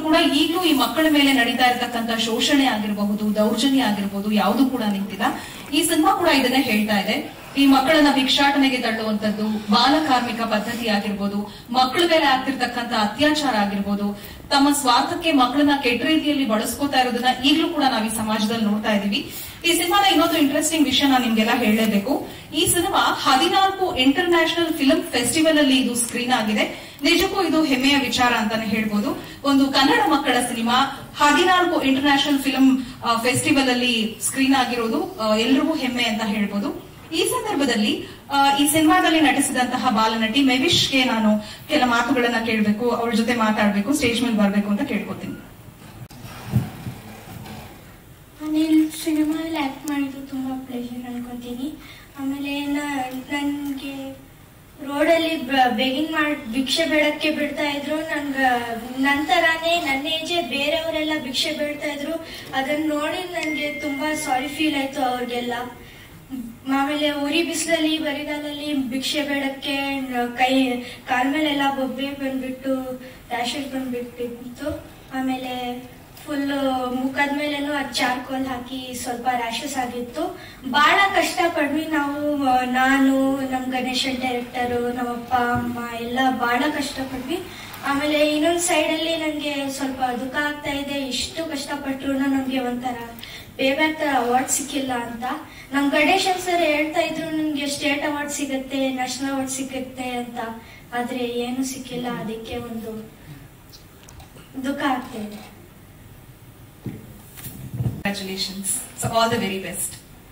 ಕೂಡ ಈಗಲೂ ಈ ಮಕ್ಕಳ ಮೇಲೆ ನಡೀತಾ ಇರತಕ್ಕಂತ ಶೋಷಣೆ ಆಗಿರಬಹುದು ದೌರ್ಜನ್ಯ ಆಗಿರಬಹುದು ಯಾವುದು ಕೂಡ ನಿಂತಿಲ್ಲ ಈ ಸಿನಿಮಾ ಕೂಡ ಇದನ್ನೇ ಹೇಳ್ತಾ ಇದೆ ಈ ಮಕ್ಕಳನ್ನ ಭಿಕ್ಷಾಟನೆಗೆ ತಳ್ಳುವಂತದ್ದು ಬಾಲ ಕಾರ್ಮಿಕ ಪದ್ಧತಿ ಆಗಿರ್ಬೋದು ಮಕ್ಕಳ ಮೇಲೆ ಆಗ್ತಿರ್ತಕ್ಕಂತ ಅತ್ಯಾಚಾರ ಆಗಿರ್ಬೋದು ತಮ್ಮ ಸ್ವಾರ್ಥಕ್ಕೆ ಮಕ್ಕಳನ್ನ ಕೆಟ್ಟ ರೀತಿಯಲ್ಲಿ ಬಳಸ್ಕೋತಾ ಇರೋದನ್ನ ಈಗಲೂ ಕೂಡ ನಾವು ಈ ಸಮಾಜದಲ್ಲಿ ನೋಡ್ತಾ ಇದೀವಿ ಈ ಸಿನಿಮಾದ ಇನ್ನೊಂದು ಇಂಟ್ರೆಸ್ಟಿಂಗ್ ವಿಷಯ ನಾನು ನಿಮ್ಗೆಲ್ಲ ಹೇಳಲೇಬೇಕು ಈ ಸಿನಿಮಾ ಹದಿನಾಲ್ಕು ಇಂಟರ್ ನ್ಯಾಷನಲ್ ಫಿಲ್ಮ್ ಫೆಸ್ಟಿವಲ್ ಅಲ್ಲಿ ಇದು ಸ್ಕ್ರೀನ್ ಆಗಿದೆ ನಿಜಕ್ಕೂ ಇದು ಹೆಮ್ಮೆಯ ವಿಚಾರ ಅಂತಾನೆ ಹೇಳ್ಬೋದು ಒಂದು ಕನ್ನಡ ಮಕ್ಕಳ ಸಿನಿಮಾ ಹದಿನಾಲ್ಕು ಇಂಟರ್ ನ್ಯಾಷನಲ್ ಫಿಲ್ಮ್ ಫೆಸ್ಟಿವಲ್ ಅಲ್ಲಿ ಸ್ಕ್ರೀನ್ ಆಗಿರೋದು ಆ, ಎಲ್ರಿಗೂ ಹೆಮ್ಮೆ ಅಂತ ಹೇಳ್ಬೋದು ಈ ಸಂದರ್ಭದಲ್ಲಿ ಆ, ಈ ಸಿನಿಮಾದಲ್ಲಿ ನಟಿಸಿದಂತಹ ಬಾಲನಟಿ ಮೆವಿಶ್ಗೆ ನಾನು ಕೆಲ ಮಾತುಗಳನ್ನ ಕೇಳಬೇಕು ಅವಳ ಜೊತೆ ಮಾತಾಡ್ಬೇಕು ಸ್ಟೇಜ್ ಮೇಲೆ ಬರ್ಬೇಕು ಅಂತ ಕೇಳ್ಕೊತೀನಿ ನಾನು ಇಲ್ಲಿ ಸಿನಿಮಾದಲ್ಲಿ ಆ್ಯಕ್ಟ್ ಮಾಡಿದ್ದು ತುಂಬ ಪ್ಲೇಷರ್ ಅನ್ಕೊಂತೀನಿ ಆಮೇಲೆ ನನಗೆ ರೋಡಲ್ಲಿ ಬೆಗಿಂಗ್ ಮಾಡಿ ಭಿಕ್ಷೆ ಬೇಡಕ್ಕೆ ಬಿಡ್ತಾ ಇದ್ರು ನನ್ಗೆ ನಂತರನೇ ನನ್ನ ಏಜೆ ಬೇರೆಯವರೆಲ್ಲ ಭಿಕ್ಷೆ ಬೇಡ್ತಾ ಇದ್ರು ಅದನ್ನ ನೋಡಿ ನನಗೆ ತುಂಬಾ ಸಾರಿ ಫೀಲ್ ಆಯ್ತು ಅವ್ರಿಗೆಲ್ಲ ಆಮೇಲೆ ಉರಿ ಬಿಸಿಲಲ್ಲಿ ಬರಿಗಾಲಲ್ಲಿ ಭಿಕ್ಷೆ ಬೇಡಕ್ಕೆ ನ- ಕೈ ಕಾಲ್ ಮೇಲೆಲ್ಲ ಬೊಬ್ಬೆ ಬಂದ್ಬಿಟ್ಟು ರ್ಯಾಷಸ್ ಬಂದ್ಬಿಟ್ಟಿತ್ತು ಆಮೇಲೆ ಫುಲ್ ಮುಖದ ಮೇಲೇನು ಅದು ಚಾರ್ಕೋಲ್ ಹಾಕಿ ಸ್ವಲ್ಪ ರ್ಯಾಷಸ್ ಆಗಿತ್ತು ಬಹಳ ಕಷ್ಟ ಪಡ್ವಿ ನಾವು ಆ, ನಾನು ನಮ್ ಗಣೇಶನ್ ಡೈರೆಕ್ಟರು ನಮ್ಮಪ್ಪ ಅಮ್ಮ ಎಲ್ಲ ಬಹಳ ಕಷ್ಟ ಪಡ್ವಿ ಆಮೇಲೆ ಇನ್ನೊಂದ್ ಸೈಡ್ ಅಲ್ಲಿ ನಂಗೆ ಸ್ವಲ್ಪ ದುಃಖ ಆಗ್ತಾ ಇದೆ ಇಷ್ಟು ಕಷ್ಟಪಟ್ರು ನಮ್ಗೆ ಒಂಥರ ಪೇ ಬ್ಯಾಕ್ ತರ ಅವಾರ್ಡ್ ಸಿಕ್ಕಿಲ್ಲ ಅಂತ ನಮ್ ಗಣೇಶನ್ ಸರ್ ಹೇಳ್ತಾ ಇದ್ರು ನನ್ಗೆ ಸ್ಟೇಟ್ ಅವಾರ್ಡ್ ಸಿಗತ್ತೆ ನ್ಯಾಷನಲ್ ಅವಾರ್ಡ್ ಸಿಗತ್ತೆ ಅಂತ ಆದ್ರೆ ಏನು ಸಿಕ್ಕಿಲ್ಲ ಅದಕ್ಕೆ ಒಂದು ದುಃಖ ಆಗ್ತಾ ಇದೆ congratulations so all the very best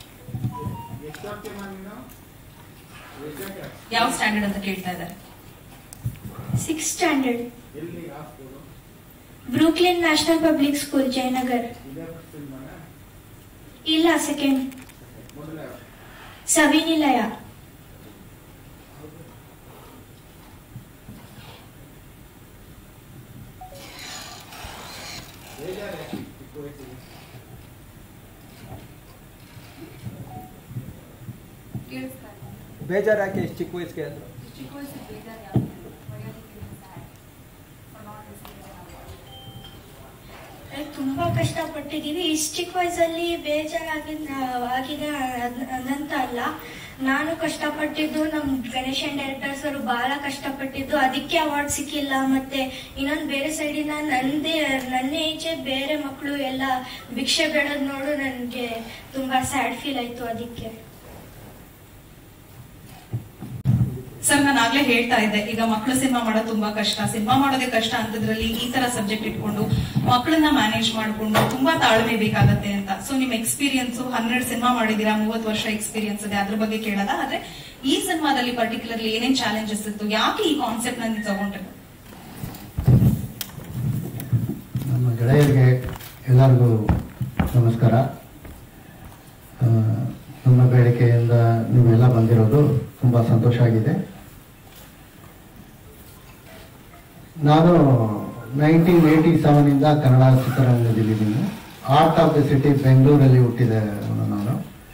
ಯಾವ ಸ್ಟ್ಯಾಂಡರ್ಡ್ ಅಂತ ಕೇಳ್ತಾ ಇದ್ದಾರೆ six standard Brooklyn national public school Jayanagar ಇಲ್ಲ ಸೆಕೆಂಡ್ ಸವಿನಿಲಯ ಬೇಜಾರಾಕೆ ಇಷ್ಟು ಚಿಕ್ಕ ವಯಸ್ಸಿಗೆ ಅಂದ್ರು ತುಂಬಾ ಕಷ್ಟಪಟ್ಟಿದೀವಿ ಇಷ್ಟು ಚಿಕ್ಕ ವಯಸ್ಸಲ್ಲಿ ಬೇಜಾರಾಗಿದ್ದ ಆಗಿದೆ ಅದ್- ಅದಂತ ಅಲ್ಲ ನಾನು ಕಷ್ಟಪಟ್ಟಿದ್ದು ನಮ್ ಗಣೇಶನ್ ಡೈರೆಕ್ಟರ್ಸ್ ಅವರು ಬಹಳ ಕಷ್ಟಪಟ್ಟಿದ್ದು ಅದಕ್ಕೆ ಅವಾರ್ಡ್ ಸಿಕ್ಕಿಲ್ಲ ಮತ್ತೆ ಇನ್ನೊಂದ್ ಬೇರೆ ಸೈಡಿನ ನಂದೇ ನನ್ನ ಏಜೆ ಬೇರೆ ಮಕ್ಕಳು ಎಲ್ಲ ಭಿಕ್ಷೆ ಬೇಡೋದ್ ನೋಡು ನನ್ಗೆ ತುಂಬಾ ಸ್ಯಾಡ್ ಫೀಲ್ ಆಯ್ತು ಅದಕ್ಕೆ ಸರ್ ನಾನು ಆಗ್ಲೇ ಹೇಳ್ತಾ ಇದ್ದೆ ಈಗ ಮಕ್ಕಳು ಸಿನಿಮಾ ಮಾಡೋದು ತುಂಬಾ ಕಷ್ಟ ಸಿನಿಮಾ ಮಾಡೋದೇ ಕಷ್ಟ ಅಂತದ್ರಲ್ಲಿ ಈ ತರ ಸಬ್ಜೆಕ್ಟ್ ಇಟ್ಕೊಂಡು ಮಕ್ಕಳನ್ನ ಮ್ಯಾನೇಜ್ ಮಾಡ್ಕೊಂಡು ತುಂಬಾ ತಾಳ್ಮೆ ಬೇಕಾಗತ್ತೆ ಅಂತ ಸೊ ನಿಮ್ ಎಕ್ಸ್ಪೀರಿಯನ್ಸ್ ಹನ್ನೆರಡು ಸಿನಿಮಾ ಮಾಡಿದೀರಾ ಮೂವತ್ತು ವರ್ಷ ಎಕ್ಸ್ಪೀರಿಯನ್ಸ್ ಇದೆ ಅದ್ರ ಬಗ್ಗೆ ಕೇಳೋದ ಆದ್ರೆ ಈ ಸಿನಿಮಾದಲ್ಲಿ ಪರ್ಟಿಕ್ಯುಲರ್ಲಿ ಏನೇನ್ ಚಾಲೆಂಜಸ್ ಇತ್ತು ಯಾಕೆ ಈ ಕಾನ್ಸೆಪ್ಟ್ ನ ನೀವು ತಗೊಂಡ್ರಿ ನಮ್ಮ ಗೆಳೆಯರಿಗೆ ಎಲ್ಲರಿಗೂ ನಮಸ್ಕಾರ ಆ, ನಮ್ಮ ಬೇಡಿಕೆಯಿಂದ ನೀವೆಲ್ಲ ಬಂದಿರೋದು ತುಂಬ ಸಂತೋಷ ಆಗಿದೆ ನಾನು ನೈನ್ಟೀನ್ ಏಯ್ಟಿ ಸೆವೆನಿಂದ ಕನ್ನಡ ಚಿತ್ರರಂಗದಲ್ಲಿದ್ದೀನಿ ಆರ್ಟ್ ಆಫ್ ದ ಸಿಟಿ ಬೆಂಗಳೂರಲ್ಲಿ ಹುಟ್ಟಿದೆ ನಾನು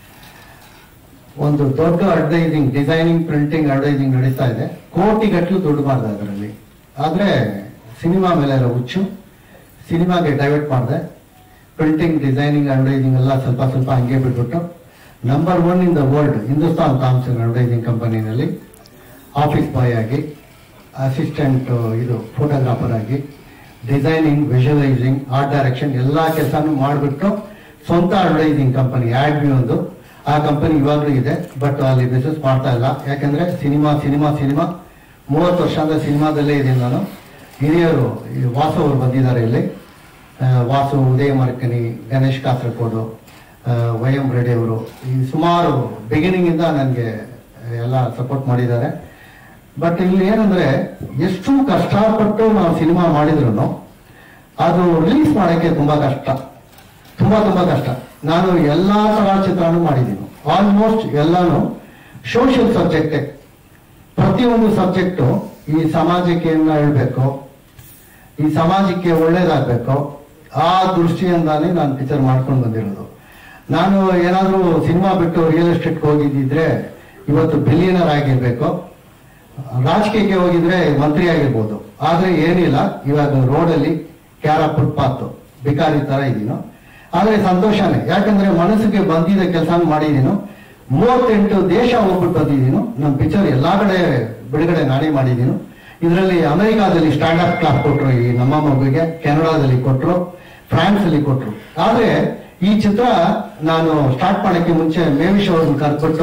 ಒಂದು ದೊಡ್ಡ ಅಡ್ವೈಸಿಂಗ್ ಡಿಸೈನಿಂಗ್ ಪ್ರಿಂಟಿಂಗ್ ಅಡ್ವೈಸಿಂಗ್ ನಡೀತಾ ಇದೆ ಕೋಟಿಗಟ್ಟಲು ದುಡ್ಡು ಮಾಡಿದೆ ಅದರಲ್ಲಿ ಆದರೆ ಸಿನಿಮಾ ಮೇಲೆ ಇರೋ ಹುಚ್ಚು ಸಿನಿಮಾಗೆ ಡೈವರ್ಟ್ ಮಾಡಿದೆ ಪ್ರಿಂಟಿಂಗ್ ಡಿಸೈನಿಂಗ್ ಅಡ್ವೈಸಿಂಗ್ ಎಲ್ಲ ಸ್ವಲ್ಪ ಸ್ವಲ್ಪ ಹಂಗೆ ಬಿಟ್ಬಿಟ್ಟು number one in the world Hindustan Thomson advising ಕಂಪನಿನಲ್ಲಿ ಆಫೀಸ್ ಬಾಯ್ ಆಗಿ ಅಸಿಸ್ಟೆಂಟ್ ಇದು ಫೋಟೋಗ್ರಾಫರ್ ಆಗಿ ಡಿಸೈನಿಂಗ್ ವಿಜುವಲೈಸಿಂಗ್ ಆರ್ಟ್ ಡೈರೆಕ್ಷನ್ ಎಲ್ಲ ಕೆಲಸನೂ ಮಾಡಿಬಿಟ್ಟು ಸ್ವಂತ ಅಡ್ವೈಸಿಂಗ್ ಕಂಪನಿ ಆಡ್ಮಿ ಒಂದು ಆ ಕಂಪನಿ ಇವಾಗಲೂ ಇದೆ ಬಟ್ ಅಲ್ಲಿ ಬಿಸ್ನೆಸ್ ಮಾಡ್ತಾ ಇಲ್ಲ ಯಾಕಂದ್ರೆ ಸಿನಿಮಾ ಸಿನಿಮಾ ಸಿನಿಮಾ ಮೂವತ್ತು ವರ್ಷ ಅಂದ್ರೆ ಸಿನಿಮಾದಲ್ಲೇ ಇದ್ದೀನಿ ನಾನು ಹಿರಿಯರು ಈ ವಾಸು ಅವರು ಬಂದಿದ್ದಾರೆ ಇಲ್ಲಿ ಆ, ವಾಸು ಉದಯ ಮರ್ಕನಿ ಗಣೇಶ್ ಕಾಸರಕೋಡು ಆ, ವೈ ಎಂ ರೆಡ್ಡಿ ಅವರು ಈ ಸುಮಾರು ಬಿಗಿನಿಂಗ್ ಇಂದ ನನಗೆ ಎಲ್ಲ ಸಪೋರ್ಟ್ ಮಾಡಿದ್ದಾರೆ ಬಟ್ ಇಲ್ಲಿ ಏನಂದ್ರೆ ಎಷ್ಟು ಕಷ್ಟಪಟ್ಟು ನಾವು ಸಿನಿಮಾ ಮಾಡಿದ್ರು ಅದು ರಿಲೀಸ್ ಮಾಡೋಕ್ಕೆ ತುಂಬಾ ಕಷ್ಟ ತುಂಬಾ ತುಂಬಾ ಕಷ್ಟ ನಾನು ಎಲ್ಲಾ ತರ ಚಿತ್ರನೂ ಮಾಡಿದ್ದೀನಿ ಆಲ್ಮೋಸ್ಟ್ ಎಲ್ಲಾನು ಸೋಷಿಯಲ್ ಸಬ್ಜೆಕ್ಟೇ ಪ್ರತಿಯೊಂದು ಸಬ್ಜೆಕ್ಟು ಈ ಸಮಾಜಕ್ಕೆ ಏನ ಹೇಳ್ಬೇಕು ಈ ಸಮಾಜಕ್ಕೆ ಒಳ್ಳೇದಾಗಬೇಕು ಆ ದೃಷ್ಟಿಯಿಂದಾನೇ ನಾನು ಪಿಕ್ಚರ್ ಮಾಡ್ಕೊಂಡು ಬಂದಿರೋದು ನಾನು ಏನಾದರೂ ಸಿನಿಮಾ ಬಿಟ್ಟು ರಿಯಲ್ ಎಸ್ಟೇಟ್ಗೆ ಹೋಗಿದ್ದಿದ್ರೆ ಇವತ್ತು ಬಿಲಿಯನರ್ ಆಗಿರ್ಬೇಕು ರಾಜಕೀಯಕ್ಕೆ ಹೋಗಿದ್ರೆ ಮಂತ್ರಿ ಆಗಿರ್ಬೋದು ಆದ್ರೆ ಏನಿಲ್ಲ ಇವಾಗ ರೋಡಲ್ಲಿ ಕ್ಯಾರ ಫುಟ್ಪಾತ್ ಬಿಕಾರಿ ತರ ಇದೀನೋ ಆದ್ರೆ ಸಂತೋಷನೇ ಯಾಕಂದ್ರೆ ಮನಸ್ಸಿಗೆ ಬಂದಿದ್ದ ಕೆಲಸ ಮಾಡಿದೀನೋ ಮೂವತ್ತೆಂಟು ದೇಶ ಹೋಗ್ಬಿಟ್ಟು ಬಂದಿದ್ದೀನು ನಮ್ಮ ಪಿಕ್ಚರ್ ಎಲ್ಲಾ ಕಡೆ ಬಿಡುಗಡೆ ನಾನೇ ಮಾಡಿದೀನು ಇದರಲ್ಲಿ ಅಮೆರಿಕಾದಲ್ಲಿ ಸ್ಟ್ಯಾಂಡ್ ಅಪ್ ಕ್ಲಾಸ್ ಕೊಟ್ರು ಈ ನಮ್ಮ ಮಗುವಿಗೆ ಕೆನಡಾದಲ್ಲಿ ಕೊಟ್ರು ಫ್ರಾನ್ಸ್ ಅಲ್ಲಿ ಕೊಟ್ರು ಆದ್ರೆ ಈ ಚಿತ್ರ ನಾನು ಸ್ಟಾರ್ಟ್ ಮಾಡಕ್ಕೆ ಮುಂಚೆ ಮೇವಿಶ್ ಅವ್ರನ್ನ ಕರ್ಬಿಟ್ಟು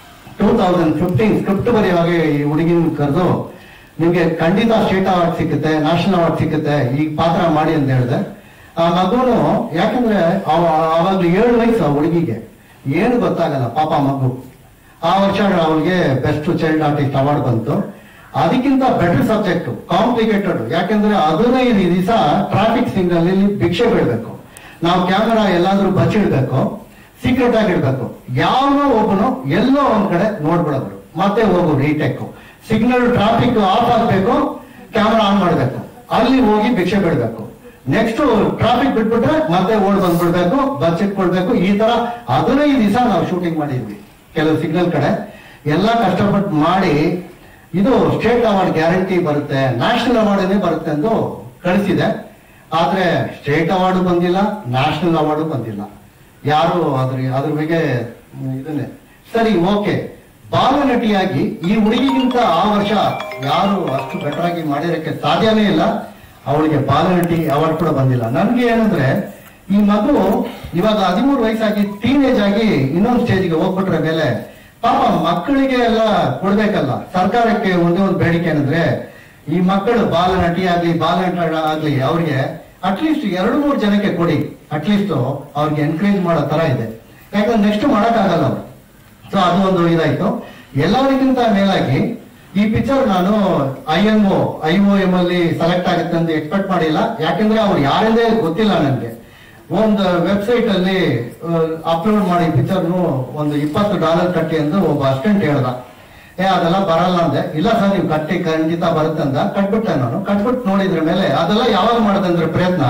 ಟೂ ತೌಸಂಡ್ ಫಿಫ್ಟೀನ್ ಸ್ಕ್ರಿಪ್ಟ್ ಬರೆಯುವಾಗ ಈ ಹುಡುಗಿನ ಕರೆದು ನಿಮ್ಗೆ ಖಂಡಿತ ಸ್ಟೇಟ್ ಅವಾರ್ಡ್ ಸಿಕ್ಕುತ್ತೆ ನ್ಯಾಷನಲ್ ಅವಾರ್ಡ್ ಸಿಕ್ಕುತ್ತೆ ಈ ಪಾತ್ರ ಮಾಡಿ ಅಂತ ಹೇಳಿದೆ ಆ ಮಗುನು ಯಾಕಂದ್ರೆ ಅವಾಗ್ಲೂ ಏಳು ವಯಸ್ಸು ಆ ಹುಡುಗಿಗೆ ಏನು ಗೊತ್ತಾಗಲ್ಲ ಪಾಪ ಮಗು ಆ ವರ್ಷ ಅವಳಿಗೆ ಬೆಸ್ಟ್ ಚೈಲ್ಡ್ ಆರ್ಟಿಸ್ಟ್ ಅವಾರ್ಡ್ ಬಂತು ಅದಕ್ಕಿಂತ ಬೆಟರ್ ಸಬ್ಜೆಕ್ಟ್ ಕಾಂಪ್ಲಿಕೇಟೆಡ್ ಯಾಕಂದ್ರೆ ಹದಿನೈದು ದಿವಸ ಟ್ರಾಫಿಕ್ ಸಿಗ್ನಲ್ ಅಲ್ಲಿ ಭಿಕ್ಷೆ ಬಿಡ್ಬೇಕು ನಾವು ಕ್ಯಾಮರಾ ಎಲ್ಲಾದ್ರೂ ಬಚ್ಚಿಡ್ಬೇಕು ಸೀಕ್ರೆಟ್ ಆಗಿಡ್ಬೇಕು ಯಾವನೋ ಒಬ್ಬನು ಎಲ್ಲೋ ಒಂದ್ ಕಡೆ ನೋಡ್ಬಿಡೋದು ಮತ್ತೆ ಹೋಗು ರೀಟೆಕ್ ಸಿಗ್ನಲ್ ಟ್ರಾಫಿಕ್ ಆಫ್ ಆಗ್ಬೇಕು ಕ್ಯಾಮರಾ ಆನ್ ಮಾಡ್ಬೇಕು ಅಲ್ಲಿ ಹೋಗಿ ಭಿಕ್ಷೆ ಬಿಡ್ಬೇಕು ನೆಕ್ಸ್ಟ್ ಟ್ರಾಫಿಕ್ ಬಿಟ್ಬಿಟ್ರೆ ಮತ್ತೆ ಓಡ್ ಬಂದ್ಬಿಡ್ಬೇಕು ಬಚ್ಚಿಟ್ಕೊಳ್ಬೇಕು ಈ ತರ ಹದಿನೈದು ದಿವಸ ನಾವು ಶೂಟಿಂಗ್ ಮಾಡಿದ್ವಿ ಕೆಲವು ಸಿಗ್ನಲ್ ಕಡೆ ಎಲ್ಲ ಕಷ್ಟಪಟ್ಟು ಮಾಡಿ ಇದು ಸ್ಟೇಟ್ ಅವಾರ್ಡ್ ಗ್ಯಾರಂಟಿ ಬರುತ್ತೆ ನ್ಯಾಷನಲ್ ಅವಾರ್ಡ್ ಬರುತ್ತೆ ಎಂದು ಕಳಿಸಿದೆ ಆದ್ರೆ ಸ್ಟೇಟ್ ಅವಾರ್ಡ್ ಬಂದಿಲ್ಲ ನ್ಯಾಷನಲ್ ಅವಾರ್ಡ್ ಬಂದಿಲ್ಲ ಯಾರು ಅದ್ರ ಅದ್ರ ಬಗ್ಗೆ ಹ್ಮ್, ಇದನ್ನೇ ಸರಿ ಓಕೆ ಬಾಲನಟಿಯಾಗಿ ಈ ಹುಡುಗಿಗಿಂತ ಆ ವರ್ಷ ಯಾರು ಅಷ್ಟು ಬೆಟರ್ ಆಗಿ ಮಾಡಿರಕ್ಕೆ ಸಾಧ್ಯನೇ ಇಲ್ಲ ಅವಳಿಗೆ ಬಾಲನಟಿ ಅವಾರ್ಡ್ ಕೂಡ ಬಂದಿಲ್ಲ ನನ್ಗೆ ಏನಂದ್ರೆ ಈ ಮಗು ಇವಾಗ ಹದಿಮೂರು ವಯಸ್ಸಾಗಿ ಟೀನೇಜ್ ಆಗಿ ಇನ್ನೊಂದು ಸ್ಟೇಜ್ಗೆ ಹೋಗ್ಬಿಟ್ರೆ ಮೇಲೆ ಪಾಪ ಮಕ್ಕಳಿಗೆ ಎಲ್ಲ ಕೊಡ್ಬೇಕಲ್ಲ ಸರ್ಕಾರಕ್ಕೆ ಒಂದೇ ಒಂದು ಬೇಡಿಕೆ ಏನಂದ್ರೆ ಈ ಮಕ್ಕಳು ಬಾಲನಟಿ ಆಗ್ಲಿ ಬಾಲನಟ ಆಗ್ಲಿ ಅವ್ರಿಗೆ ಅಟ್ಲೀಸ್ಟ್ ಎರಡು ಮೂರು ಜನಕ್ಕೆ ಕೊಡಿ ಅಟ್ಲೀಸ್ಟ್ ಅವ್ರಿಗೆ ಎನ್ಕರೇಜ್ ಮಾಡೋ ತರ ಇದೆ ಯಾಕಂದ್ರೆ ನೆಕ್ಸ್ಟ್ ಮಾಡಕ್ಕಾಗಲ್ಲ ಅವ್ರು ಸೊ ಅದು ಒಂದು ಇದಾಯ್ತು ಎಲ್ಲರಿಗಿಂತ ಮೇಲಾಗಿ ಈ ಪಿಕ್ಚರ್ ನಾನು I M O I O M ಅಲ್ಲಿ ಸೆಲೆಕ್ಟ್ ಆಗುತ್ತೆ ಅಂತ ಎಕ್ಸ್ಪೆಕ್ಟ್ ಮಾಡಿಲ್ಲ ಯಾಕಂದ್ರೆ ಅವ್ರು ಯಾರೆಂದೇ ಗೊತ್ತಿಲ್ಲ ನನಗೆ ಒಂದು ವೆಬ್ಸೈಟ್ ಅಲ್ಲಿ ಅಪ್ಲೋಡ್ ಮಾಡಿ ಪಿಕ್ಚರ್ನು ಒಂದು ಇಪ್ಪತ್ತು ಡಾಲರ್ ಕಟ್ಟಿ ಅಂತ ಒಬ್ಬ ಅಸ್ಟೆಂಟ್ ಹೇಳ್ದ ಏ ಅದೆಲ್ಲ ಬರಲ್ಲ ಅಂದೆ ಇಲ್ಲ ಸರ್ ನೀವು ಕಟ್ಟಿ ಖಂಡಿತ ಬರುತ್ತೆ ಅಂತ ಕಟ್ಬಿಟ್ಟೆ ನಾನು ಕಟ್ಬಿಟ್ಟು ನೋಡಿದ್ರ ಮೇಲೆ ಅದೆಲ್ಲ ಯಾವಾಗ ಮಾಡದಂದ್ರೆ ಪ್ರಯತ್ನ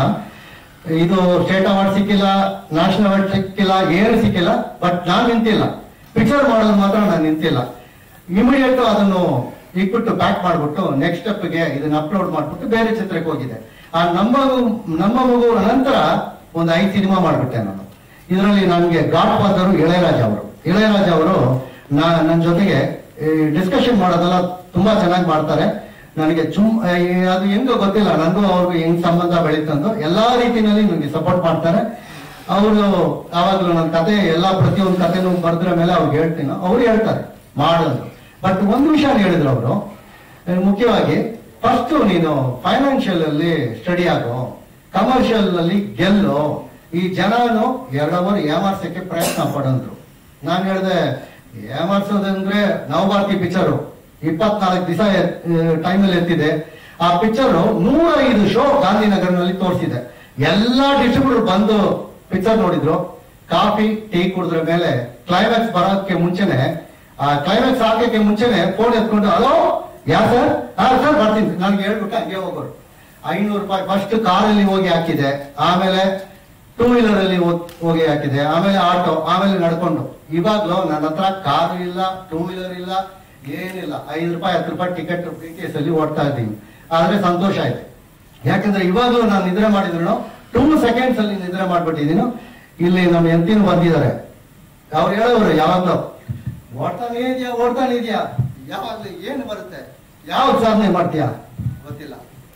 ಇದು ಸ್ಟೇಟ್ ಅವಾರ್ಡ್ ಸಿಕ್ಕಿಲ್ಲ ನ್ಯಾಷನಲ್ ಅವಾರ್ಡ್ ಸಿಕ್ಕಿಲ್ಲ ಏನು ಸಿಕ್ಕಿಲ್ಲ ಬಟ್ ನಾನ್ ನಿಂತಿಲ್ಲ ಪಿಕ್ಚರ್ ಮಾಡೋದು ಮಾತ್ರ ನಾನು ನಿಂತಿಲ್ಲ ಇಮಿಡಿಯೇಟ್ ಅದನ್ನು ಇಟ್ಬಿಟ್ಟು ಪ್ಯಾಕ್ ಮಾಡ್ಬಿಟ್ಟು ನೆಕ್ಸ್ಟ್ ಸ್ಟೆಪ್ಗೆ ಇದನ್ನ ಅಪ್ಲೋಡ್ ಮಾಡ್ಬಿಟ್ಟು ಬೇರೆ ಚಿತ್ರಕ್ಕೆ ಹೋಗಿದೆ ಆ ನಮ್ಮ ಮಗು- ನಮ್ಮ ಮಗು ನಂತರ ಒಂದು ಐದು ಸಿನಿಮಾ ಮಾಡ್ಬಿಟ್ಟೆ ನಾನು ಇದರಲ್ಲಿ ನನಗೆ ಗಾಡ್ ಫಾದರ್ ಇಳೆಯರಾಜ ಅವರು ಇಳೆಯರಾಜ ಅವರು ನಾ ನನ್ನ ಜೊತೆಗೆ ಡಿಸ್ಕಷನ್ ಮಾಡೋದೆಲ್ಲ ತುಂಬಾ ಚೆನ್ನಾಗಿ ಮಾಡ್ತಾರೆ ನನಗೆ ಚುಮ್ ಆ, ಈ ಅದು ಹೆಂಗೋ ಗೊತ್ತಿಲ್ಲ ನನಗೂ ಅವ್ರಿಗೂ ಹೆಂಗ್ ಸಂಬಂಧ ಬೆಳೀತಂದು ಎಲ್ಲಾ ರೀತಿಯಲ್ಲಿ ನನಗೆ ಸಪೋರ್ಟ್ ಮಾಡ್ತಾರೆ ಅವರು ಆವಾಗಲೂ ನನ್ನ ಕತೆ ಎಲ್ಲಾ ಪ್ರತಿಯೊಂದು ಕತೆನೂ ಬರೆದ್ರ ಮೇಲೆ ಅವ್ರಿಗೆ ಹೇಳ್ತೀನಿ ಅವ್ರು ಹೇಳ್ತಾರೆ ಮಾಡೋದು ಬಟ್ ಒಂದು ವಿಷಯ ಹೇಳಿದ್ರು ಅವರು ಮುಖ್ಯವಾಗಿ ಫಸ್ಟ್ ನೀನು ಫೈನಾನ್ಷಿಯಲ್ ಅಲ್ಲಿ ಸ್ಟಡಿ ಆಗೋ ಕಮರ್ಷಿಯಲ್ ಅಲ್ಲಿ ಗೆಲ್ಲು ಈ ಜನನು ಎರಡವರು ಏಮಾರ್ಸಕ್ಕೆ ಪ್ರಯತ್ನ ಪಡಂದ್ರು ನಾನು ಹೇಳಿದೆ ಏಮಾರ್ಸೋದಂದ್ರೆ ನವಭಾರತಿ ಪಿಕ್ಚರು ಇಪ್ಪತ್ನಾಲ್ಕು ದಿವಸ ಟೈಮಲ್ಲಿ ಎತ್ತಿದೆ ಆ ಪಿಕ್ಚರ್ ನೂರೈದು ಶೋ ಗಾಂಧಿನಗರ್ನಲ್ಲಿ ತೋರಿಸಿದೆ ಎಲ್ಲಾ ಡಿಸ್ಟ್ರಿಬ್ಯೂಟರ್ ಬಂದು ಪಿಕ್ಚರ್ ನೋಡಿದ್ರು ಕಾಫಿ ಟೀ ಕುಡಿದ್ರ ಮೇಲೆ ಕ್ಲೈಮ್ಯಾಕ್ಸ್ ಬರೋದಕ್ಕೆ ಮುಂಚೆನೆ ಆ ಕ್ಲೈಮ್ಯಾಕ್ಸ್ ಹಾಕಕ್ಕೆ ಮುಂಚೆನೆ ಫೋನ್ ಎತ್ಕೊಂಡು ಹಲೋ ಯಾ ಸರ್ ಹಾ ಸರ್ ಬರ್ತೀನಿ ನನ್ಗೆ ಹೇಳ್ಬಿಟ್ಟು ಹಂಗೆ ಹೋಗೋರು ಐನೂರು ರೂಪಾಯಿ ಫಸ್ಟ್ ಕಾರಲ್ಲಿ ಹೋಗಿ ಹಾಕಿದೆ ಆಮೇಲೆ ಟೂ ವೀಲರ್ ಅಲ್ಲಿ ಹೋಗ್- ಹೋಗಿ ಹಾಕಿದೆ ಆಮೇಲೆ ಆಟೋ ಆಮೇಲೆ ನಡ್ಕೊಂಡು ಇವಾಗ್ಲೂ ನನ್ನ ಹತ್ರ ಕಾರು ಇಲ್ಲ ಟೂ ವೀಲರ್ ಇಲ್ಲ ಏನಿಲ್ಲ ಐದು ರೂಪಾಯಿ ಹತ್ತು ರೂಪಾಯಿ ಟಿಕೆಟ್ ಬಿ ಟಿ ಎಸ್ ಅಲ್ಲಿ ಓಡ್ತಾ ಇದ್ದೀನಿ ಆದ್ರೆ ಸಂತೋಷ ಇದೆ ಯಾಕಂದ್ರೆ ಇವಾಗ್ಲೂ ನಾನು ನಿದ್ರೆ ಮಾಡಿದ್ರು ಟೂ ಸೆಕೆಂಡ್ಸ್ ಅಲ್ಲಿ ನಿದ್ರೆ ಮಾಡ್ಬಿಟ್ಟಿದ್ದೀನಿ ಇಲ್ಲಿ ನಮ್ಮ ಎಂತಿನ ಬಂದಿದ್ದಾರೆ ಅವ್ರು ಹೇಳೋರು ಯಾವಾಗ್ಲೂ ಓಡ್ತಾನೆ ಇದೆಯಾ ಓಡ್ತಾನೆ ಇದೆಯಾ ಯಾವಾಗ್ಲೂ ಏನು ಬರುತ್ತೆ ಯಾವ ಸಾಧನೆ ಮಾಡ್ತೀಯಾ ಗೊತ್ತಿಲ್ಲ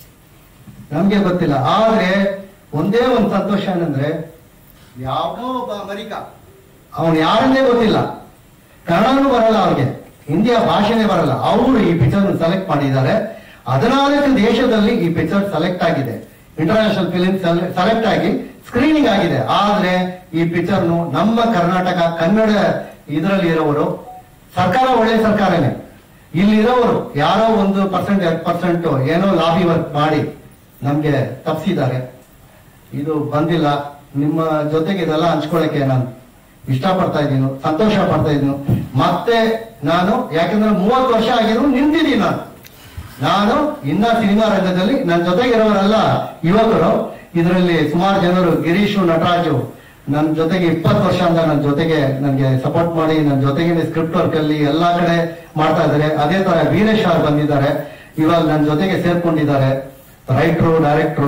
ನಮ್ಗೆ ಗೊತ್ತಿಲ್ಲ ಆದ್ರೆ ಒಂದೇ ಒಂದು ಸಂತೋಷ ಏನಂದ್ರೆ ಯಾವನೋ ಒಬ್ಬ ಅಮೆರಿಕ ಅವನು ಯಾರನ್ನೇ ಗೊತ್ತಿಲ್ಲ ಕನ್ನಡನೂ ಬರಲ್ಲ ಅವ್ರಿಗೆ ಹಿಂದಿಯ ಭಾಷೆನೇ ಬರಲ್ಲ ಅವರು ಈ ಪಿಕ್ಚರ್ ಸೆಲೆಕ್ಟ್ ಮಾಡಿದ್ದಾರೆ ಹದಿನಾಲ್ಕು ದೇಶದಲ್ಲಿ ಈ ಪಿಕ್ಚರ್ ಸೆಲೆಕ್ಟ್ ಆಗಿದೆ ಇಂಟರ್ನ್ಯಾಷನಲ್ ಫಿಲಿಂ ಸೆಲೆಕ್ಟ್ ಆಗಿ ಸ್ಕ್ರೀನಿಂಗ್ ಆಗಿದೆ ಆದ್ರೆ ಈ ಪಿಕ್ಚರ್ ನಮ್ಮ ಕರ್ನಾಟಕ ಕನ್ನಡ ಇದರಲ್ಲಿ ಇರೋವರು ಸರ್ಕಾರ ಒಳ್ಳೆ ಸರ್ಕಾರನೇ ಇಲ್ಲಿರೋರು ಯಾರೋ ಒಂದು ಪರ್ಸೆಂಟ್ ಎರಡು ಪರ್ಸೆಂಟ್ ಏನೋ ಲಾಬಿ ವರ್ಕ್ ಮಾಡಿ ನಮ್ಗೆ ತಪ್ಪಿಸಿದ್ದಾರೆ ಇದು ಬಂದಿಲ್ಲ ನಿಮ್ಮ ಜೊತೆಗೆ ಇದೆಲ್ಲ ಹಂಚ್ಕೊಳ್ಳಕ್ಕೆ ನಾನು ಇಷ್ಟಪಡ್ತಾ ಇದ್ದೀನಿ ಸಂತೋಷ ಪಡ್ತಾ ಇದ್ದೀನಿ ಮತ್ತೆ ನಾನು ಯಾಕಂದ್ರೆ ಮೂವತ್ತು ವರ್ಷ ಆಗಿದ್ರು ನಿಂತಿದ್ದೀನಿ ನಾನು ನಾನು ಇನ್ನ ಸಿನಿಮಾ ರಂಗದಲ್ಲಿ ನನ್ನ ಜೊತೆಗಿರೋರೆಲ್ಲ ಯುವಕರು ಇದರಲ್ಲಿ ಸುಮಾರು ಜನರು ಗಿರೀಶು ನಟರಾಜು ನನ್ನ ಜೊತೆಗೆ ಇಪ್ಪತ್ತು ವರ್ಷ ಅಂತ ನನ್ನ ಜೊತೆಗೆ ನನಗೆ ಸಪೋರ್ಟ್ ಮಾಡಿ ನನ್ನ ಜೊತೆಗೆ ಸ್ಕ್ರಿಪ್ಟ್ ವರ್ಕ್ ಅಲ್ಲಿ ಎಲ್ಲಾ ಕಡೆ ಮಾಡ್ತಾ ಇದ್ದಾರೆ ಅದೇ ತರ ವೀರೇಶ್ ಅವ್ರು ಬಂದಿದ್ದಾರೆ ಇವಾಗ ನನ್ನ ಜೊತೆಗೆ ಸೇರ್ಕೊಂಡಿದ್ದಾರೆ ರೈಟ್ರು ಡೈರೆಕ್ಟ್ರು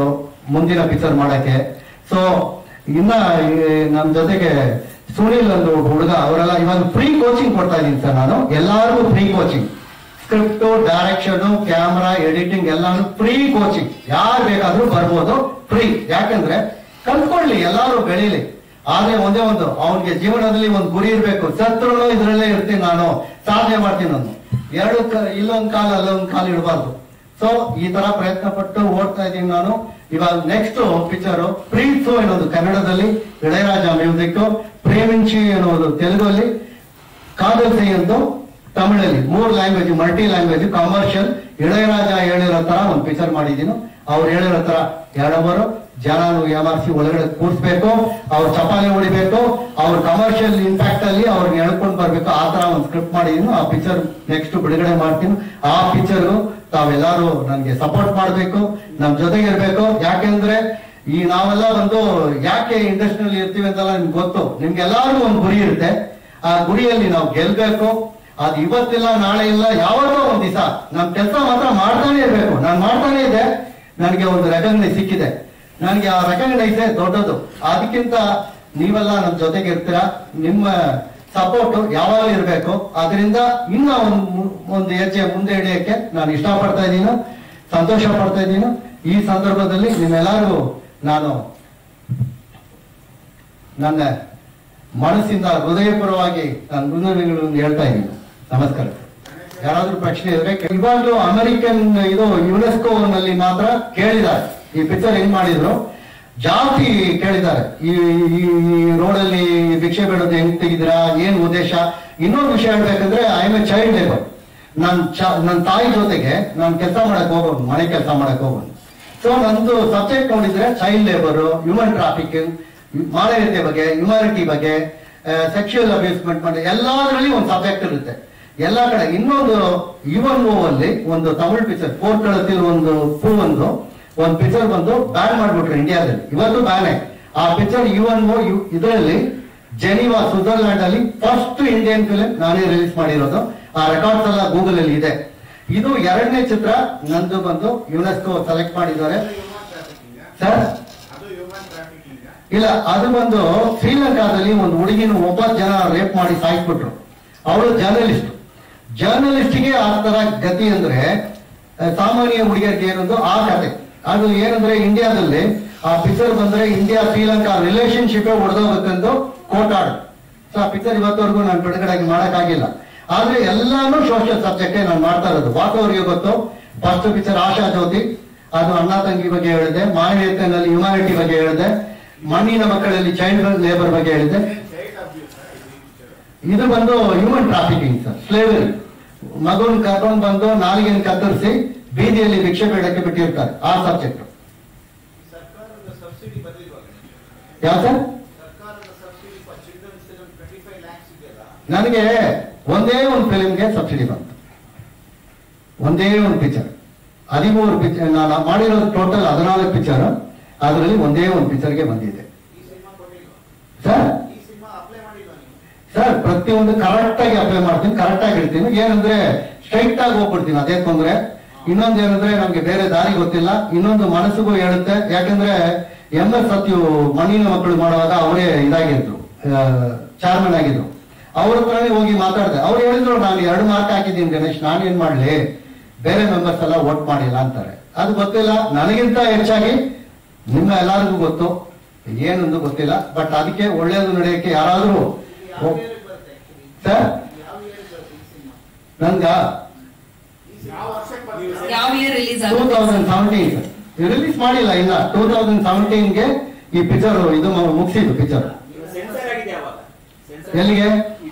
ಮುಂದಿನ ಪಿಕ್ಚರ್ ಮಾಡಕ್ಕೆ ಸೊ ಇನ್ನ ಈ ನಮ್ ಜೊತೆಗೆ ಸುನಿಲ್ ಒಂದು ಹುಡುಗ ಅವರೆಲ್ಲ ಇವಾಗ ಫ್ರೀ ಕೋಚಿಂಗ್ ಕೊಡ್ತಾ ಇದ್ದೀನಿ ಸರ್ ನಾನು ಎಲ್ಲಾರ್ಗೂ free coaching script direction camera editing ಎಲ್ಲಾನು ಫ್ರೀ ಕೋಚಿಂಗ್ ಯಾರು ಬೇಕಾದ್ರೂ ಬರ್ಬೋದು ಫ್ರೀ ಯಾಕಂದ್ರೆ ಕಲ್ತ್ಕೊಳ್ಳಿ ಎಲ್ಲಾರು ಬೆಳೀಲಿ ಆದ್ರೆ ಒಂದೇ ಒಂದು ಅವನಿಗೆ ಜೀವನದಲ್ಲಿ ಒಂದು ಗುರಿ ಇರ್ಬೇಕು ಸತ್ರು ಇದ್ರಲ್ಲೇ ಇರ್ತೀನಿ ನಾನು ಸಾಧನೆ ಮಾಡ್ತೀನಿ ನಾನು ಎರಡು ಕ- ಇಲ್ಲೊಂದ್ ಕಾಲ ಅಲ್ಲೊಂದ್ ಕಾಲ ಇಡಬಾರ್ದು ಸೊ ಈ ತರ ಪ್ರಯತ್ನ ಪಟ್ಟು ಓಡ್ತಾ ಇದ್ದೀನಿ ನಾನು ಇವಾಗ ನೆಕ್ಸ್ಟ್ ಪಿಕ್ಚರ್ ಪ್ರೀತ್ಸು ಅನ್ನೋದು ಕನ್ನಡದಲ್ಲಿ ಇಳೆಯರಾಜ ಮ್ಯೂಸಿಕ್ ಪ್ರೇಮಿಂಚಿ ಅನ್ನೋದು ತೆಲುಗಲ್ಲಿ ಕಾದಲ್ ಸೈ ಅಂತ ತಮಿಳಲ್ಲಿ ಮೂರ್ language multi language commercial Ilaiyaraaja ಹೇಳಿರೋ ತರ ಒಂದು ಪಿಕ್ಚರ್ ಮಾಡಿದೀನಿ ಅವ್ರು ಹೇಳಿರೋ ತರ ಎರಡವರು ಜನನು ಯಾಮಾರಿಸಿ ಒಳಗಡೆ ಕೂರಿಸ್ಬೇಕು ಅವ್ರ ಚಪಾಲಿ ಹೊಡಿಬೇಕು ಅವ್ರ ಕಮರ್ಷಿಯಲ್ ಇಂಪ್ಯಾಕ್ಟ್ ಅಲ್ಲಿ ಅವ್ರನ್ನ ಎಳ್ಕೊಂಡ್ ಬರ್ಬೇಕು ಆ ತರ ಒಂದು ಸ್ಕ್ರಿಪ್ಟ್ ಮಾಡಿದೀನಿ ಆ ಪಿಕ್ಚರ್ ನೆಕ್ಸ್ಟ್ ಬಿಡುಗಡೆ ಮಾಡ್ತೀನಿ ಆ ಪಿಕ್ಚರ್ ತಾವೆಲ್ಲರೂ ನನ್ಗೆ ಸಪೋರ್ಟ್ ಮಾಡ್ಬೇಕು ನಮ್ ಜೊತೆಗೆ ಇರ್ಬೇಕು ಯಾಕೆಂದ್ರೆ ಈ ನಾವೆಲ್ಲ ಒಂದು ಯಾಕೆ ಇಂಡಸ್ಟ್ರಿಯಲ್ಲಿ ಇರ್ತೀವಿ ಅಂತೆಲ್ಲ ನಿಮ್ಗೆ ಗೊತ್ತು ನಿಮ್ಗೆಲ್ಲಾರ್ಗು ಒಂದು ಗುರಿ ಇರುತ್ತೆ ಆ ಗುರಿಯಲ್ಲಿ ನಾವು ಗೆಲ್ಬೇಕು ಅದು ಇವತ್ತಿಲ್ಲ ನಾಳೆ ಇಲ್ಲ ಯಾವಾಗಲೂ ಒಂದ್ ದಿವಸ ನಮ್ ಕೆಲಸ ಮಾತ್ರ ಮಾಡ್ತಾನೆ ಇರ್ಬೇಕು ನಾನು ಮಾಡ್ತಾನೆ ಇದ್ದೆ ನನಗೆ ಒಂದು ರೆಕಗ್ನೈಸ್ ಸಿಕ್ಕಿದೆ ನನಗೆ ಆ ರೆಕಗ್ನೈಸ್ ದೊಡ್ಡದು ಅದಕ್ಕಿಂತ ನೀವೆಲ್ಲ ನಮ್ ಜೊತೆಗೆ ಇರ್ತೀರಾ ನಿಮ್ಮ ಸಪೋರ್ಟ್ ಯಾವಾಗಲೂ ಇರಬೇಕು ಅದರಿಂದ ಇನ್ನ ಒಂದು ಮು- ಒಂದು ಹೆಜ್ಜೆ ಮುಂದೆ ಹಿಡಿಯಕ್ಕೆ ನಾನು ಇಷ್ಟಪಡ್ತಾ ಇದ್ದೀನಿ ಸಂತೋಷ ಪಡ್ತಾ ಇದ್ದೀನಿ ಈ ಸಂದರ್ಭದಲ್ಲಿ ನಿಮ್ಮೆಲ್ಲರಿಗೂ ನಾನು ನನ್ನ ಮನಸ್ಸಿಂದ ಹೃದಯಪೂರ್ವವಾಗಿ ನಾನು ವಂದನೆಗಳನ್ನು ಹೇಳ್ತಾ ಇದ್ದೀನಿ ನಮಸ್ಕಾರ ಯಾರಾದ್ರೂ ಪ್ರಶ್ನೆ ಇದ್ರೆ ಇವಾಗಲೂ ಅಮೆರಿಕನ್ ಇದು ಯುನೆಸ್ಕೋ ನಲ್ಲಿ ಮಾತ್ರ ಕೇಳಿದ್ದಾರೆ ಈ ಪಿಕ್ಚರ್ ಹೆಂಗ್ ಮಾಡಿದ್ರು ಜಾಸ್ತಿ ಕೇಳಿದ್ದಾರೆ ಈ ರೋಡಲ್ಲಿ ಭಿಕ್ಷೆ ಬೇಡೋದು ಹೆಂಗ್ ತೆಗಿದಿರಾ ಏನ್ ಉದ್ದೇಶ ಇನ್ನೊಂದು ವಿಷಯ ಹೇಳ್ಬೇಕಂದ್ರೆ I am a child labour ನನ್ ಚ- ನನ್ ತಾಯಿ ಜೊತೆಗೆ ನಾನು ಕೆಲಸ ಮಾಡಕ್ ಹೋಗೋದು ಮನೆ ಕೆಲಸ ಮಾಡಕ್ ಹೋಗೋದು ಸೊ ನಂದು ಸಬ್ಜೆಕ್ಟ್ ನೋಡಿದ್ರೆ ಚೈಲ್ಡ್ ಲೇಬರ್ ಹ್ಯೂಮನ್ ಟ್ರಾಫಿಕಿಂಗ್ ಮಾನವೀಯತೆ ಬಗ್ಗೆ ಹ್ಯುಮಾನಿಟಿ ಬಗ್ಗೆ ಸೆಕ್ಷುಯಲ್ ಅಬ್ಯೂಸ್ಮೆಂಟ್ ಮಾಡಿ ಎಲ್ಲದರಲ್ಲಿ ಒಂದು ಸಬ್ಜೆಕ್ಟ್ ಇರುತ್ತೆ ಎಲ್ಲಾ ಕಡೆ ಇನ್ನೊಂದು ಇವನ್ ಅಲ್ಲಿ ಒಂದು ತಮಿಳ್ ಪಿಕ್ಚರ್ ಫೋರ್ ಕಳತಿಲ್ ಒಂದು ಪೂ ಒಂದು ಒಂದು ಪಿಕ್ಚರ್ ಬಂದು ಬ್ಯಾನ್ ಮಾಡ್ಬಿಟ್ರು ಇಂಡಿಯಾದಲ್ಲಿ ಇವತ್ತು ಬ್ಯಾನೆ ಆ ಪಿಕ್ಚರ್ ಇವನ್ ಇದರಲ್ಲಿ ಜೆನಿವಾ ಸ್ವಿಟ್ಜರ್ಲ್ಯಾಂಡ್ ಅಲ್ಲಿ ಫಸ್ಟ್ ಇಂಡಿಯನ್ ಫಿಲಿಂ ನಾನೇ ರಿಲೀಸ್ ಮಾಡಿರೋದು ಆ ರೆಕಾರ್ಡ್ಸ್ ಎಲ್ಲ ಗೂಗಲ್ ಅಲ್ಲಿ ಇದೆ ಇದು ಎರಡನೇ ಚಿತ್ರ ನಂದು ಬಂದು ಯುನೆಸ್ಕೋ ಸೆಲೆಕ್ಟ್ ಮಾಡಿದ್ದಾರೆ ಸರ್ ಅದು ಹ್ಯೂಮನ್ ಟ್ರಾಫಿಕಿಂಗ್ ಇಲ್ಲ ಅದು ಬಂದು ಶ್ರೀಲಂಕಾದಲ್ಲಿ ಒಂದು ಹುಡುಗಿನ ಒಬ್ಬ ಜನ ರೇಪ್ ಮಾಡಿ ಸಾಯಿಸ್ಬಿಟ್ರು ಅವಳು ಜರ್ನಲಿಸ್ಟ್ ಜರ್ನಲಿಸ್ಟ್ಗೆ ಆ ತರ ಗತಿ ಅಂದ್ರೆ ಆ, ಸಾಮಾನ್ಯ ಹುಡುಗಿಯರಿಗೆ ಏನೊಂದು ಆ ಕತೆ ಅದು ಏನಂದ್ರೆ ಇಂಡಿಯಾದಲ್ಲಿ ಆ ಪಿಕ್ಚರ್ ಬಂದ್ರೆ ಇಂಡಿಯಾ ಶ್ರೀಲಂಕಾ ರಿಲೇಶನ್ಶಿಪ್ ಹೊಡೆದೋಗುತ್ತಂದು ಕೋಟಾಡ್ ಸೊ ಆ ಪಿಕ್ಚರ್ ಇವತ್ತವರೆಗೂ ನಾನು ಬಿಡುಗಡೆ ಮಾಡಕ್ಕಾಗಿಲ್ಲ ಆದ್ರೆ ಎಲ್ಲಾನು ಸೋಷಿಯಲ್ ಸಬ್ಜೆಕ್ಟೇ ನಾನು ಮಾಡ್ತಾ ಇರೋದು ವಾಕವರಿಗೆ ಗೊತ್ತು ಫಸ್ಟ್ ಪಿಕ್ಚರ್ ಆಶಾ ಜ್ಯೋತಿ ಅದು ಅಣ್ಣ ತಂಗಿ ಬಗ್ಗೆ ಹೇಳಿದೆ ಮಾನವೀಯತೆಯಲ್ಲಿ ಹ್ಯುಮಾನಿಟಿ ಬಗ್ಗೆ ಹೇಳಿದೆ ಮಣ್ಣಿನ ಮಕ್ಕಳಲ್ಲಿ ಚೈಲ್ಡ್ ಲೇಬರ್ ಬಗ್ಗೆ ಹೇಳಿದೆ ಚೈಲ್ಡ್ ಅಬ್ಯೂಸ್ ಇದು ಪಿಕ್ಚರ್ ಇದು ಬಂದು ಹ್ಯೂಮನ್ ಟ್ರಾಫಿಕಿಂಗ್ ಸರ್ ಸ್ಲೇವರಿ ಮಗುನ್ ಕರ್ಕೊಂಡ್ ಬಂದು ನಾಲಿಗೆಯನ್ನು ಕತ್ತರಿಸಿ ಬೀದಿಯಲ್ಲಿ ಭಿಕ್ಷೆ ಬೇಡಕ್ಕೆ ಬಿಟ್ಟಿರ್ತಾರೆ ಆ ಸಬ್ಜೆಕ್ಟ್ ಸರ್ಕಾರದ ಸಬ್ಸಿಡಿ ಬಂದಿಲ್ವಲ್ಲ ಯಾವ ಸರ್ ಸರ್ಕಾರದ subsidy for children's film twenty five lakhs ಇದೆಯಲ್ಲ ನನಗೆ ಒಂದೇ ಒಂದು ಫಿಲ್ಮ್ಗೆ ಸಬ್ಸಿಡಿ ಬಂತು ಒಂದೇ ಒಂದು ಪಿಕ್ಚರ್ ಹದಿಮೂರು ಪಿಕ್ಚರ್ ನಾನು ಮಾಡಿರೋದು ಟೋಟಲ್ ಹದಿನಾಲ್ಕು ಪಿಕ್ಚರ್ ಅದರಲ್ಲಿ ಒಂದೇ ಒಂದು ಪಿಕ್ಚರ್ಗೆ ಬಂದಿದೆ ಈ ಸಿನಿಮಾ ಕೊಟ್ಟಿಲ್ವಾ ಸರ್ ಈ ಸಿನಿಮಾ ಅಪ್ಲೈ ಮಾಡಿಲ್ವಾ ನೀವು ಸರ್ ಪ್ರತಿಯೊಂದು ಕರೆಕ್ಟ್ ಆಗಿ ಅಪ್ಲೈ ಮಾಡ್ತೀನಿ ಕರೆಕ್ಟ್ ಆಗಿ ಇಡ್ತೀನಿ ಏನಂದ್ರೆ ಸ್ಟ್ರೈಟ್ ಆಗಿ ಹೋಗ್ಬಿಡ್ತೀನಿ ಅದೇ ತೊಂದ್ರೆ ಇನ್ನೊಂದು ಏನಂದ್ರೆ ನಮ್ಗೆ ಬೇರೆ ದಾರಿ ಗೊತ್ತಿಲ್ಲ ಇನ್ನೊಂದು ಮನಸ್ಸಿಗೂ ಹೇಳುತ್ತೆ ಯಾಕಂದ್ರೆ ಎಂ ಎಸ್ ಸತ್ಯು ಮಣ್ಣಿನ ಮಕ್ಕಳು ಮಾಡುವಾಗ ಅವರೇ ಇದಾಗಿದ್ರು ಚಾರ್ಮನ್ ಆಗಿದ್ರು ಅವ್ರ ಹತ್ರನೇ ಹೋಗಿ ಮಾತಾಡ್ದೆ ಅವ್ರು ಹೇಳಿದ್ರು ನಾನು ಎರಡು ಮಾರ್ಕ್ ಹಾಕಿದ್ದೀನಿ ಗಣೇಶ್ ನಾನೇನ್ ಮಾಡ್ಲಿ ಬೇರೆ ಮೆಂಬರ್ಸ್ ಎಲ್ಲ ವೋಟ್ ಮಾಡಿಲ್ಲ ಅಂತಾರೆ ಅದು ಗೊತ್ತಿಲ್ಲ ನನಗಿಂತ ಹೆಚ್ಚಾಗಿ ನಿಮ್ಮ ಎಲ್ಲರಿಗೂ ಗೊತ್ತು ಏನೊಂದು ಗೊತ್ತಿಲ್ಲ ಬಟ್ ಅದಕ್ಕೆ ಒಳ್ಳೇದು ನಡೆಯಕ್ಕೆ ಯಾರಾದ್ರೂ ಯಾವ ಇಯರ್ಗೆ ಬರುತ್ತೆ ಆಕ್ಚುಲಿ ಸರ್ ಯಾವ ಇಯರ್ಗೆ ಬರುತ್ತೆ ಈ ಸಿನಿಮಾ ನನ್ಗ ಈ ಸಿನಿಮಾ ಯಾವ ವರ್ಷಕ್ಕೆ ಬರುತ್ತೆ ಯಾವ ಇಯರ್ ರಿಲೀಸ್ ಟೂ ಆಗುತ್ತೆ ತೌಸಂಡ್ ಸೆವೆಂಟೀನ್ ರಿಲೀಸ್ ಮಾಡಿಲ್ಲ ಇನ್ನ ಟೂ ತೌಸಂಡ್ ಸೆವೆಂಟೀನ್ಗೆ ಈ ಪಿಕ್ಚರ್ ಇದು ಮುಗಿಸಿದ್ದು ಪಿಕ್ಚರ್ ಸೆನ್ಸರ್ ಆಗಿದೆ ಯಾವಾಗ ಸೆನ್ಸರ್ ಎಲ್ಲಿಗೆ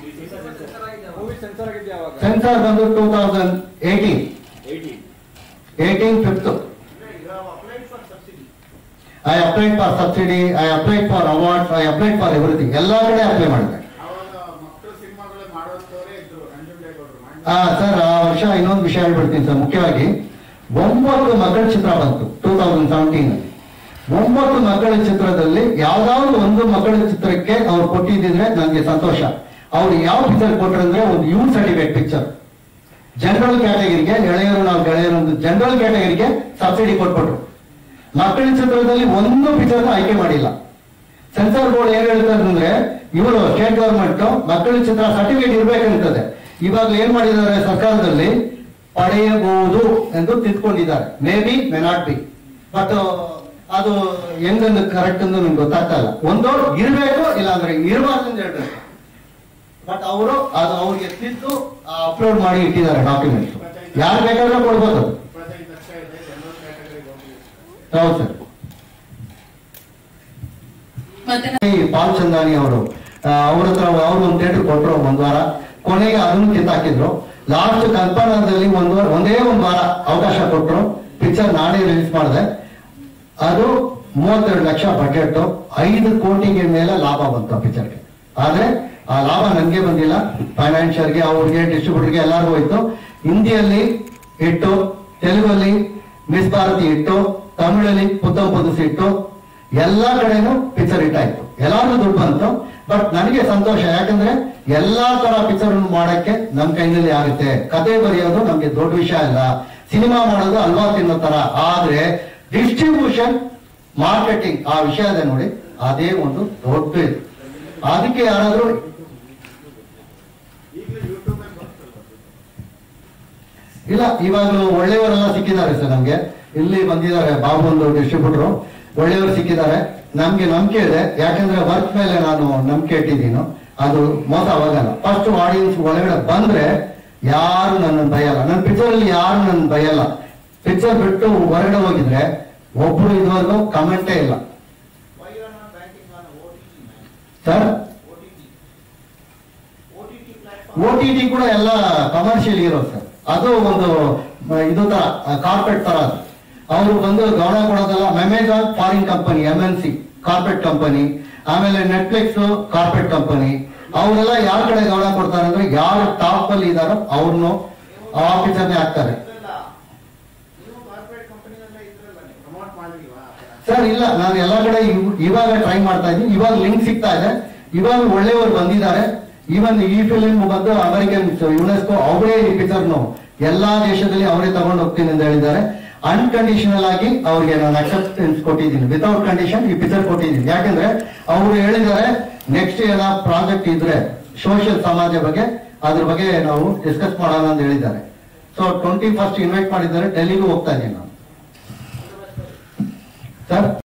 ಮೂವಿ ಸೆನ್ಸರ್ ಆಗಿದ್ದೆ ಯಾವಾಗ ಸೆನ್ಸಾರ್ ಬಂದು two thousand eighteen eighteen eighteen fifth you have applied for subsidy I applied for subsidy I applied for awards I applied for everything ಎಲ್ಲಾ ಕಡೆ ಅಪ್ಲೈ ಮಾಡಿದೆ ಅವಾಗ ಮಕ್ಕಳು ಸಿನಿಮಾಗಳೇ ಮಾಡೋಂಥವ್ರೆ ಇದ್ರು ನಂಜುಂಡೇಗೌಡರು ಆ ಸರ್ ಆ ವರ್ಷ ಇನ್ನೊಂದು ವಿಷಯ ಹೇಳ್ಬಿಡ್ತೀನಿ ಸರ್ ಮುಖ್ಯವಾಗಿ ಒಂಬತ್ತು ಮಕ್ಕಳ ಚಿತ್ರ ಬಂತು ಟೂ ತೌಸಂಡ್ ಸೆವೆಂಟೀನ್ ಅಲ್ಲಿ ಒಂಬತ್ತು ಮಕ್ಕಳ ಚಿತ್ರದಲ್ಲಿ ಯಾವ್ದಾದ್ರು ಒಂದು ಮಕ್ಕಳ ಚಿತ್ರಕ್ಕೆ ಅವ್ರು ಕೊಟ್ಟಿದ್ರೆ ನನಗೆ ಸಂತೋಷ ಅವ್ರು ಯಾವ ಪಿಕ್ಚರ್ ಕೊಟ್ರಂದ್ರೆ ಒಂದು ಯೂ ಸರ್ಟಿಫಿಕೇಟ್ ಪಿಕ್ಚರ್ ಜನರಲ್ ಕ್ಯಾಟಗರಿಗೆ ಎಳೆಯರು ನಾವು ಗೆಳೆಯರು ಒಂದು ಜನರಲ್ ಕ್ಯಾಟಗರಿಗೆ ಸಬ್ಸಿಡಿ ಕೊಟ್ಬಿಟ್ರು ಮಕ್ಕಳ ಚಿತ್ರದಲ್ಲಿ ಒಂದು ಪಿಕ್ಚರ್ ಆಯ್ಕೆ ಮಾಡಿಲ್ಲ ಸೆನ್ಸಾರ್ ಬೋರ್ಡ್ ಏನ್ ಹೇಳ್ತಾರೆ ಅಂದ್ರೆ ಇವರು ಸ್ಟೇಟ್ ಗವರ್ಮೆಂಟ್ ಮಕ್ಕಳ ಚಿತ್ರ ಸರ್ಟಿಫಿಕೇಟ್ ಇರ್ಬೇಕಂತದೆ ಇವಾಗ ಏನ್ ಮಾಡಿದ್ದಾರೆ ಸರ್ಕಾರದಲ್ಲಿ ಪಡೆಯಬಹುದು ಎಂದು ತಿಳ್ಕೊಂಡಿದ್ದಾರೆ may be may not be but ಅದು ಹೆಂಗಂದು ಕರೆಕ್ಟ್ ಎಂದು ನಿಮ್ಗೆ ಗೊತ್ತಾಗ್ತಾ ಇಲ್ಲ ಒಂದು ಇರ್ಬೇಕು ಇಲ್ಲಾಂದ್ರೆ ಇರಬಾರ್ದು ಅಂತ ಹೇಳ್ಬೇಕು ಬಟ್ ಅವರು ಅದು ಅವ್ರಿಗೆ ತಿದ್ದು ಅಪ್ಲೋಡ್ ಮಾಡಿ ಇಟ್ಟಿದ್ದಾರೆ ಡಾಕ್ಯುಮೆಂಟ್ಸ್ ಯಾರು ಬೇಕಾದ್ರೂ ಕೊಡ್ಬೋದು ಅದು. ಇಪ್ಪತ್ತೈದು ಲಕ್ಷ ಇದೆ ಜನರಲ್ ಕ್ಯಾಟಗರಿಗೆ ಹೋಗಿ ಹೌದು ಸರ್ ಮತ್ತೆ ಈ ಪಾಲ್ ಚಂದಾನಿ ಅವರು ಅವ್ರ ಹತ್ರ ಅವ್ರು ಒಂದು ಥಿಯೇಟರ್ ಕೊಟ್ಟರು ಒಂದ್ ವಾರ ಕೊನೆಗೆ ಅದನ್ನು ಕಿತ್ತಾಕಿದ್ರು ಲಾಸ್ಟ್ ಕಲ್ಪನಾದಲ್ಲಿ ಒಂದ್ ವಾರ ಒಂದೇ ಒಂದ್ ವಾರ ಅವಕಾಶ ಕೊಟ್ಟರು ಪಿಕ್ಚರ್ ನಾನೇ ರಿಲೀಸ್ ಮಾಡಿದೆ ಅದು ಮೂವತ್ತೆರಡು ಲಕ್ಷ ಬಜೆಟ್ ಐದು ಕೋಟಿಗೆ ಮೇಲೆ ಲಾಭ ಬಂತು ಆ ಪಿಕ್ಚರ್ಗೆ ಆದ್ರೆ ಆ ಲಾಭ ನನ್ಗೆ ಬಂದಿಲ್ಲ ಫೈನಾನ್ಷಿಯರ್ಗೆ ಅವ್ರಿಗೆ ಡಿಸ್ಟ್ರಿಬ್ಯೂಟರ್ಗೆ ಎಲ್ಲರಿಗೂ ಹೋಯ್ತು ಹಿಂದಿಯಲ್ಲಿ ಇಟ್ಟು ತೆಲುಗಲ್ಲಿ ಮಿಸ್ ಭಾರತಿ ಇಟ್ಟು ತಮಿಳಲ್ಲಿ ಪುತ್ತಂ ಪುದುಸಿ ಇಟ್ಟು ಎಲ್ಲಾ ಕಡೆನೂ ಪಿಕ್ಚರ್ ಹಿಟ್ ಆಯ್ತು ಎಲ್ಲಾರು ದುಡ್ಡು ಬಂತು ಬಟ್ ನನಗೆ ಸಂತೋಷ ಯಾಕಂದ್ರೆ ಎಲ್ಲಾ ತರ ಪಿಕ್ಚರ್ ಮಾಡಕ್ಕೆ ನಮ್ ಕೈನಲ್ಲಿ ಆಗುತ್ತೆ ಕತೆ ಬರೆಯೋದು ನಮ್ಗೆ ದೊಡ್ಡ ವಿಷಯ ಅಲ್ಲ ಸಿನಿಮಾ ಮಾಡೋದು ಅಲ್ವಾ ತಿನ್ನೋ ತರ ಆದ್ರೆ ಡಿಸ್ಟ್ರಿಬ್ಯೂಷನ್ ಮಾರ್ಕೆಟಿಂಗ್ ಆ ವಿಷಯ ಇದೆ ನೋಡಿ ಅದೇ ಒಂದು ದೊಡ್ಡ ಇದು ಅದಕ್ಕೆ ಯಾರಾದ್ರೂ ಈಗಲೂ ಯೂಟ್ಯೂಬಲ್ಲಿ ಬರ್ತಲ್ಲ ಇಲ್ಲ ಇವಾಗಲೂ ಒಳ್ಳೆಯವರೆಲ್ಲ ಸಿಕ್ಕಿದ್ದಾರೆ ಸರ್ ನಮ್ಗೆ ಇಲ್ಲಿ ಬಂದಿದ್ದಾರೆ ಬಾಬು ಒಂದು ಡಿಸ್ಟ್ರಿಬ್ಯೂಟರ್ ಒಳ್ಳೆಯವರು ಸಿಕ್ಕಿದ್ದಾರೆ ನಮ್ಗೆ ನಂಬಿಕೆ ಇದೆ ಯಾಕಂದ್ರೆ ವರ್ಕ್ ಮೇಲೆ ನಾನು ನಂಬಿಕೆ ಇಟ್ಟಿದ್ದೀನಿ ಅದು ಮೋಸ ಆಗಲ್ಲ ಫಸ್ಟ್ ಆಡಿಯನ್ಸ್ ಒಳಗಡೆ ಬಂದ್ರೆ ಯಾರು ನನ್ನ ಭಯಲ್ಲ ನನ್ನ ಪಿಕ್ಚರ್ ಅಲ್ಲಿ ಯಾರು ನನ್ನ ಭಯಲ್ಲ ಪಿಕ್ಚರ್ ಬಿಟ್ಟು ಹೊರಗಡೆ ಹೋಗಿದ್ರೆ ಒಬ್ರು ಇದುವರೆಗೂ ಕಮೆಂಟೇ ಇಲ್ಲ Why you are not banking on OTT, man? Sir OTT. OTT platform. O T T ಕೂಡ ಎಲ್ಲ ಕಮರ್ಷಿಯಲ್ ಹೀರೋ ಸರ್ ಅದು ಒಂದು ಮ, ಇದು ತರ ಕಾರ್ಪೊರೇಟ್ ತರ ಅದು ಅವರು ಬಂದು ಗಮನ ಕೊಡೋದಲ್ಲ Amazon foreign company M N C corporate company ಆಮೇಲೆ ನೆಟ್ಫ್ಲಿಕ್ಸ್ ಕಾರ್ಪೊರೇಟ್ ಕಂಪನಿ ಅವರೆಲ್ಲ ಯಾರ ಕಡೆ ಗಮನ ಕೊಡ್ತಾರೆ ಅಂದ್ರೆ ಯಾರು ಟಾಪ್ ಅಲ್ಲಿ ಇದಾರೋ ಅವ್ರನ್ನು ಆ ಆಫೀಸರ್ನೇ ಹಾಕ್ತಾರೆ ಇದೆಲ್ಲ ನೀವು ಕಾರ್ಪೊರೇಟ್ ಕಂಪನಿನೆಲ್ಲ ಇದ್ರಲ್ಲ ನೀವು ಪ್ರಮೋಟ್ ಮಾಡಿಲ್ವಾ ಆ ಥರ? ಸರ್ ಇಲ್ಲ ನಾನು ಎಲ್ಲಾ ಕಡೆ ಇವ್- ಇವಾಗ ಟ್ರೈ ಮಾಡ್ತಾ ಇದ್ದೀನಿ ಇವಾಗ ಲಿಂಕ್ ಸಿಗ್ತಾ ಇದೆ ಇವಾಗ ಒಳ್ಳೆಯವರು ಬಂದಿದ್ದಾರೆ ಈವನ್ ಈ ಫಿಲ್ಮ್ ಬಂದು ಅಮೆರಿಕನ್ ಯುನೆಸ್ಕೋ ಅವರೇ ಈ ಪಿಕ್ಚರ್ನು ಎಲ್ಲಾ ದೇಶದಲ್ಲಿ ಅವರೇ ತಗೊಂಡು ಹೋಗ್ತೀನಿ ಅಂತ ಹೇಳಿದ್ದಾರೆ ಅನ್ಕಂಡೀಷನಲ್ ಆಗಿ ಅವ್ರಿಗೆ ನಾನು ಅಕ್ಸೆಪ್ಟೆನ್ಸ್ ಕೊಟ್ಟಿದ್ದೀನಿ ವಿತೌಟ್ ಕಂಡೀಷನ್ ಈ ಪಿಕ್ಚರ್ ಕೊಟ್ಟಿದ್ದೀನಿ ಯಾಕಂದ್ರೆ ಅವರು ಹೇಳಿದ್ದಾರೆ ನೆಕ್ಸ್ಟ್ ಏನೋ ಪ್ರಾಜೆಕ್ಟ್ ಇದ್ರೆ ಸೋಷಿಯಲ್ ಸಮಾಜ ಬಗ್ಗೆ ಅದ್ರ ಬಗ್ಗೆ ನಾವು ಡಿಸ್ಕಸ್ ಮಾಡೋಣ ಅಂತ ಹೇಳಿದ್ದಾರೆ ಸೊ ಟ್ವೆಂಟಿ ಫಸ್ಟ್ ಇನ್ವೈಟ್ ಮಾಡಿದ್ದಾರೆ ಡೆಲ್ಲಿಗೂ ಹೋಗ್ತಾ ಇದ್ದೀನಿ ನಾನು ಸರ್